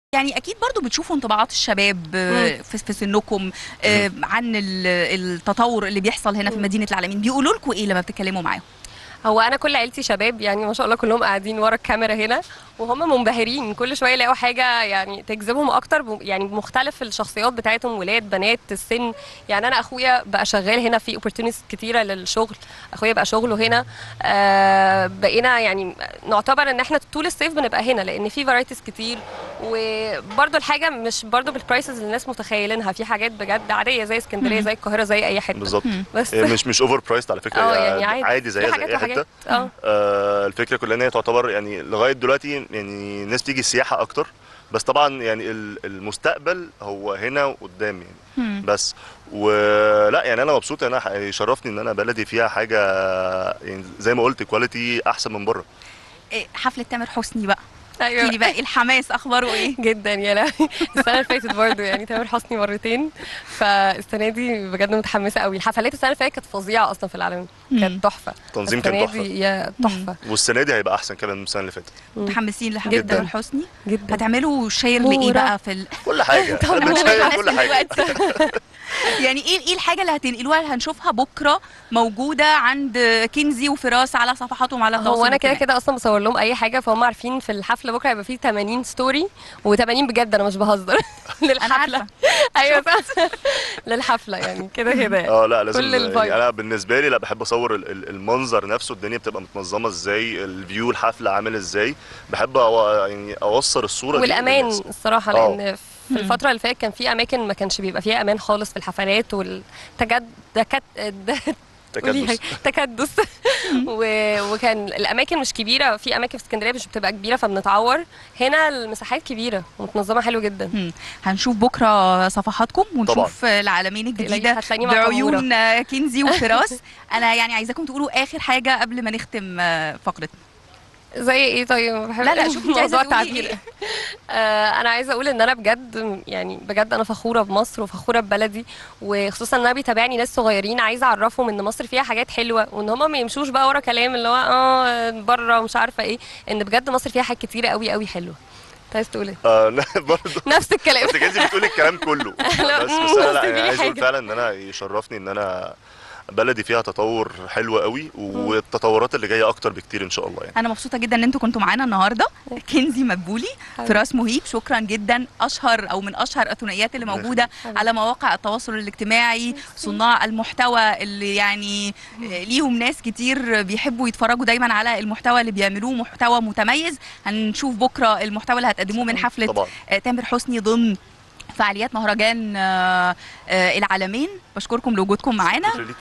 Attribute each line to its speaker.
Speaker 1: يعني اكيد برضو بتشوفوا انطباعات الشباب آه،
Speaker 2: مم.
Speaker 1: في في سنكم آه، عن ال- التطور اللي بيحصل هنا في
Speaker 2: مم.
Speaker 1: مدينه العالمين بيقولوا لكم ايه لما بتتكلموا معاهم
Speaker 2: هو انا كل عيلتي شباب يعني ما شاء الله كلهم قاعدين ورا الكاميرا هنا وهم منبهرين كل شويه يلاقوا حاجه يعني تجذبهم اكتر ب- يعني بمختلف الشخصيات بتاعتهم ولاد بنات السن يعني انا اخويا بقى شغال هنا في opportunities كتيره للشغل اخويا بقى شغله هنا آه بقينا يعني نعتبر ان احنا طول الصيف بنبقى هنا لان في فرايتيز كتير وبرده الحاجه مش برده بالبرايسز اللي الناس متخيلينها في حاجات بجد عاديه زي اسكندريه
Speaker 1: مم.
Speaker 2: زي القاهره زي اي حته
Speaker 3: بالظبط
Speaker 2: بس
Speaker 3: هي مش مش اوفر برايسد على فكره
Speaker 2: اه
Speaker 3: هي
Speaker 2: يعني عادي
Speaker 3: عادي
Speaker 2: في
Speaker 3: زيها زي
Speaker 2: حاجات
Speaker 3: اي حته
Speaker 2: وحاجات اه
Speaker 3: آه الفكره كلها ان هي تعتبر يعني لغايه دلوقتي يعني الناس بتيجي السياحه اكتر بس طبعا يعني ال- المستقبل هو هنا وقدام يعني
Speaker 1: مم.
Speaker 3: بس ولا يعني انا مبسوط انا ح- يشرفني ان انا بلدي فيها حاجه يعني زي ما قلت كواليتي احسن من بره
Speaker 1: إيه، حفله تامر حسني بقى
Speaker 2: ايوه
Speaker 1: احكي لي بقى ايه الحماس اخباره ايه
Speaker 2: جدا يا لهوي السنه اللي فاتت برضه يعني تامر حسني مرتين فالسنه دي بجد متحمسه قوي الحفلات السنه اللي فاتت كانت فظيعه اصلا في العالمين
Speaker 1: مم.
Speaker 2: كانت تحفه
Speaker 3: التنظيم كان
Speaker 2: السنة
Speaker 3: تحفه
Speaker 2: دي يا تحفه
Speaker 3: والسنه دي هيبقى احسن كمان من السنه اللي فاتت
Speaker 2: مم.
Speaker 1: متحمسين لحفله
Speaker 2: جداً.
Speaker 1: تامر حسني
Speaker 2: جدا
Speaker 1: هتعملوا شير لايه
Speaker 2: نورة.
Speaker 1: بقى في ال...
Speaker 3: كل حاجه
Speaker 2: طبعاً.
Speaker 3: انا
Speaker 1: عندنا
Speaker 3: بنشير
Speaker 1: حماس
Speaker 3: كل
Speaker 1: من
Speaker 3: حاجه
Speaker 1: دلوقتي. يعني ايه ايه الحاجه اللي هتنقلوها اللي هنشوفها بكره موجوده عند كنزي وفراس على صفحاتهم على التواصل
Speaker 2: هو انا كده
Speaker 1: الاجتماعي؟
Speaker 2: كده اصلا بصور لهم اي حاجه فهم عارفين في الحفله بكره هيبقى فيه 80 ستوري و80 بجد انا مش بهزر
Speaker 1: انا
Speaker 2: للحفله
Speaker 1: عارفه
Speaker 2: ايوه صح للحفله يعني كده كده يعني.
Speaker 3: اه لا لازم
Speaker 2: كل الفايب.
Speaker 3: يعني انا بالنسبه لي لا بحب اصور ال- ال- المنظر نفسه الدنيا بتبقى متنظمه ازاي الفيو الحفله عامل ازاي بحب أو يعني اوصل الصوره دي
Speaker 2: والامان
Speaker 3: للناس.
Speaker 2: الصراحه
Speaker 3: آه.
Speaker 2: لان
Speaker 1: مم.
Speaker 2: في الفتره اللي فاتت كان في اماكن ما كانش بيبقى فيها امان خالص في الحفلات والتجد دكت
Speaker 3: تكدس
Speaker 2: تكدس و... وكان الاماكن مش كبيره في اماكن في اسكندريه مش بتبقى كبيره فبنتعور هنا المساحات كبيره ومتنظمه حلو جدا
Speaker 1: مم. هنشوف بكره صفحاتكم ونشوف العالمين الجديده
Speaker 2: هتلاقيني مع
Speaker 1: بعيون آه، كنزي وفراس انا يعني عايزاكم تقولوا اخر حاجه قبل ما نختم آه، فقرتنا
Speaker 2: زي ايه طيب بحب
Speaker 1: لا، لا، شوفي انت عايزة
Speaker 2: موضوع
Speaker 1: تقولي
Speaker 2: التعبير
Speaker 1: إيه.
Speaker 2: آه انا عايزه اقول ان انا بجد يعني بجد انا فخوره بمصر وفخوره ببلدي وخصوصا ان انا بيتابعني ناس صغيرين عايزه اعرفهم ان مصر فيها حاجات حلوه وان هم ما يمشوش بقى ورا كلام اللي هو اه بره ومش عارفه ايه ان بجد مصر فيها حاجات كتيره قوي قوي حلوه انت عايز تقول ايه
Speaker 3: آه لا برضه
Speaker 2: نفس الكلام
Speaker 3: انت كنتي بتقولي الكلام كله
Speaker 2: لا،
Speaker 3: بس بس انا لا
Speaker 2: بس
Speaker 3: يعني
Speaker 2: دي
Speaker 3: عايز اقول
Speaker 2: حاجة.
Speaker 3: فعلا ان انا يشرفني ان انا بلدي فيها تطور حلو قوي والتطورات اللي جايه اكتر بكتير ان شاء الله يعني
Speaker 1: انا مبسوطه جدا ان انتوا كنتوا معانا النهارده كنزي مدبولي
Speaker 2: حبيبي.
Speaker 1: فراس مهيب شكرا جدا اشهر او من اشهر الثنائيات اللي موجوده
Speaker 2: حبيبي.
Speaker 1: على مواقع التواصل الاجتماعي صناع المحتوى اللي يعني آه، ليهم ناس كتير بيحبوا يتفرجوا دايما على المحتوى اللي بيعملوه محتوى متميز هنشوف بكره المحتوى اللي هتقدموه من حفله
Speaker 3: طبعا
Speaker 1: آه، تامر حسني ضمن فعاليات مهرجان آه، آه، العالمين بشكركم لوجودكم معانا
Speaker 3: شكرا ليك